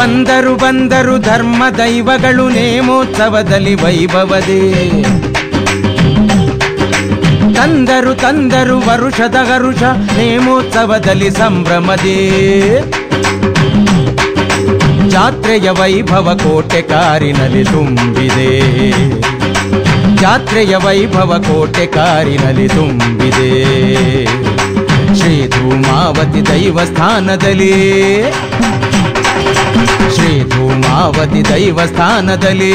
ಬಂದರು ಬಂದರು ಧರ್ಮ ದೈವಗಳು ನೇಮೋತ್ಸವದಲ್ಲಿ ವೈಭವದೇ ತಂದರು ತಂದರು ವರುಷದ ಹರುಷ ನೇಮೋತ್ಸವದಲ್ಲಿ ಸಂಭ್ರಮದೇ ಜಾತ್ರೆಯ ವೈಭವ ಕೋಟೆ ಕಾರಿನಲ್ಲಿ ತುಂಬಿದೆ ಜಾತ್ರೆಯ ವೈಭವ ಕೋಟೆ ಕಾರಿನಲ್ಲಿ ತುಂಬಿದೆ ಶ್ರೀ ಧೂಮಾವತಿ ದೈವಸ್ಥಾನದಲ್ಲಿ ಶ್ರೀ ಧೂಮಾವತಿ ದೈವಸ್ಥಾನದಲ್ಲಿ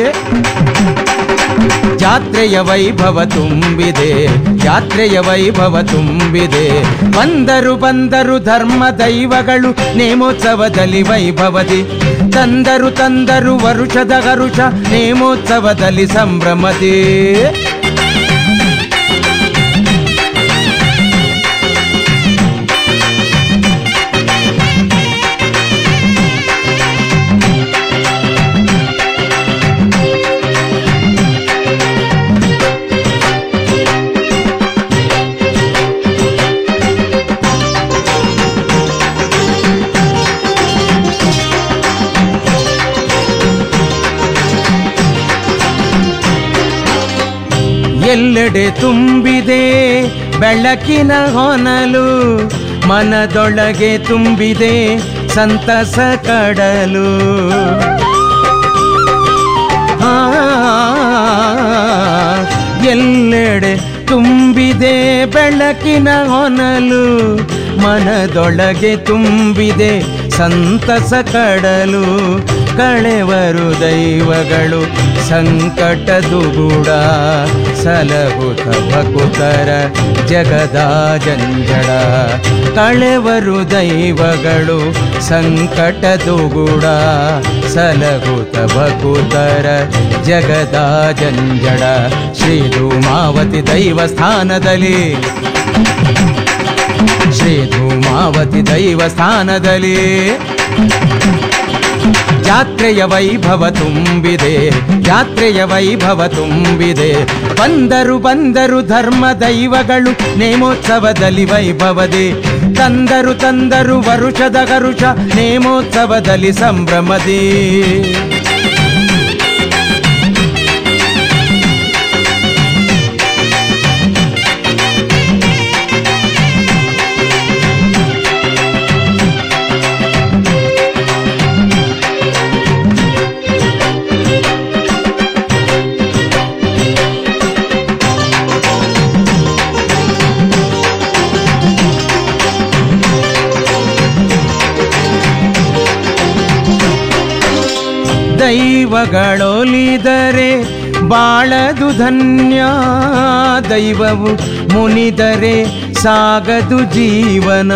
ಜಾತ್ರೆಯ ವೈಭವ ತುಂಬಿದೆ ಜಾತ್ರೆಯ ವೈಭವ ತುಂಬಿದೆ ಬಂದರು ಬಂದರು ಧರ್ಮ ದೈವಗಳು ನೇಮೋತ್ಸವದಲ್ಲಿ ವೈಭವದಿ ತಂದರು ತಂದರು ವರುಷದ ಹರುಷ ನೇಮೋತ್ಸವದಲ್ಲಿ ಸಂಭ್ರಮದೇ ಎಲ್ಲೆಡೆ ತುಂಬಿದೆ ಬೆಳಕಿನ ಹೊನಲು ಮನದೊಳಗೆ ತುಂಬಿದೆ ಸಂತಸ ಕಡಲು ಆ, ಎಲ್ಲೆಡೆ ತುಂಬಿದೆ ಬೆಳಕಿನ ಹೊನಲು ಮನದೊಳಗೆ ತುಂಬಿದೆ ಸಂತಸ ಕಡಲು ಕಳೆವರು ದೈವಗಳು ಸಂಕಟ ದುಗುಡ ಸಲಹುತ ಭಕುತರ ಜಗದ ಜಂಜಡ ಕಳೆವರು ದೈವಗಳು ಸಂಕಟ ದುಗುಡ ಸಲಹುತ ಭಕುತರ ಜಗದ ಜಂಜಡ ಶ್ರೀ ಧೂಮಾವತಿ ದೈವಸ್ಥಾನದಲ್ಲಿ ಶ್ರೀ ಧೂಮಾವತಿ ದೈವಸ್ಥಾನದಲ್ಲಿ ಜಾತ್ರೆಯ ವೈಭವ ತುಂಬಿದೆ ಜಾತ್ರೆಯ ವೈಭವ ತುಂಬಿದೆ ಬಂದರು ಬಂದರು ಧರ್ಮ ದೈವಗಳು ನೇಮೋತ್ಸವದಲ್ಲಿ ವೈಭವದೆ ತಂದರು ತಂದರು ವರುಷದ ಗರುಷ ನೇಮೋತ್ಸವದಲ್ಲಿ ಸಂಭ್ರಮದೇ ದೈವಗಳೊಲಿದರೆ ಬಾಳದು ಧನ್ಯ ದೈವವು ಮುನಿದರೆ ಸಾಗದು ಜೀವನ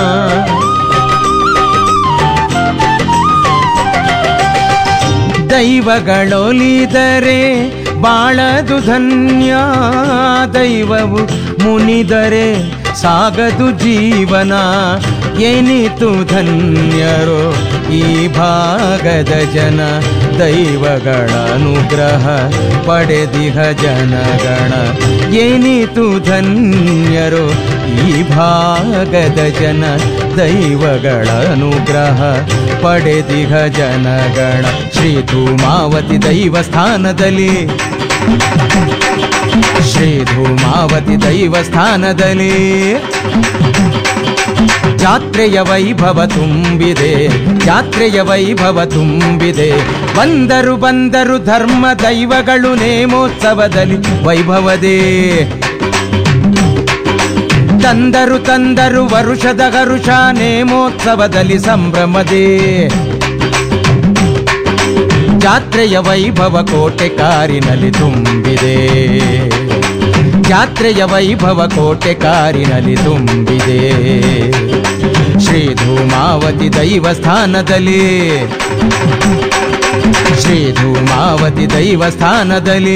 ದೈವಗಳೊಲಿದರೆ ಬಾಳದು ಧನ್ಯ ದೈವವು ಮುನಿದರೆ ಸಾಗದು ಜೀವನ ಏನಿತು ಧನ್ಯರೋ ಈ ಭಾಗದ ಜನ ದೈವಗಳ ಅನುಗ್ರಹ ಪಡೆದಿಹ ಜನಗಣ ಏನಿತು ಧನ್ಯರೋ ಈ ಭಾಗದ ಜನ ದೈವಗಳ ಅನುಗ್ರಹ ಪಡೆದಿಹ ಜನಗಣ ಶ್ರೀ ಧೂಮಾವತಿ ದೈವಸ್ಥಾನದಲ್ಲಿ ಶ್ರೀ ಧೂಮಾವತಿ ದೈವಸ್ಥಾನದಲ್ಲಿ ಜಾತ್ರೆಯ ವೈಭವ ತುಂಬಿದೆ ಜಾತ್ರೆಯ ವೈಭವ ತುಂಬಿದೆ ಬಂದರು ಬಂದರು ಧರ್ಮ ದೈವಗಳು ನೇಮೋತ್ಸವದಲ್ಲಿ ವೈಭವದೇ ತಂದರು ತಂದರು ವರುಷದ ಗರುಷ ನೇಮೋತ್ಸವದಲ್ಲಿ ಸಂಭ್ರಮದೇ ಜಾತ್ರೆಯ ವೈಭವ ಕೋಟೆ ಕಾರಿನಲ್ಲಿ ತುಂಬಿದೆ ಜಾತ್ರೆಯ ವೈಭವ ಕೋಟೆ ಕಾರಿನಲ್ಲಿ ತುಂಬಿದೆ ಶ್ರೀ ಧೂಮಾವತಿ ದೈವಸ್ಥಾನದಲ್ಲಿ ಶ್ರೀ ಧೂಮಾವತಿ ದೈವಸ್ಥಾನದಲ್ಲಿ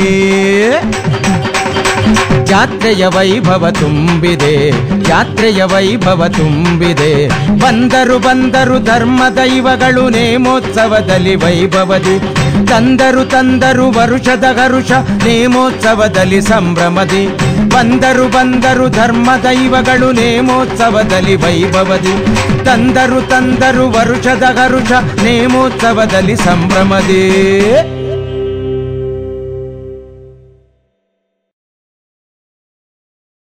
ಜಾತ್ರೆಯ ವೈಭವ ತುಂಬಿದೆ ಜಾತ್ರೆಯ ವೈಭವ ತುಂಬಿದೆ ಬಂದರು ಬಂದರು ಧರ್ಮ ದೈವಗಳು ನೇಮೋತ್ಸವದಲ್ಲಿ ವೈಭವದಿ ತಂದರು ತಂದರು ವರುಷದ ಗರುಷ ನೇಮೋತ್ಸವದಲ್ಲಿ ಸಂಭ್ರಮದಿ ಬಂದರು ಬಂದರು ಧರ್ಮ ದೈವಗಳು ನೇಮೋತ್ಸವದಲ್ಲಿ ವೈಭವದಿ ತಂದರು ತಂದರು ವರುಷದ ಹರುಷ ನೇಮೋತ್ಸವದಲ್ಲಿ ಸಂಭ್ರಮದೇ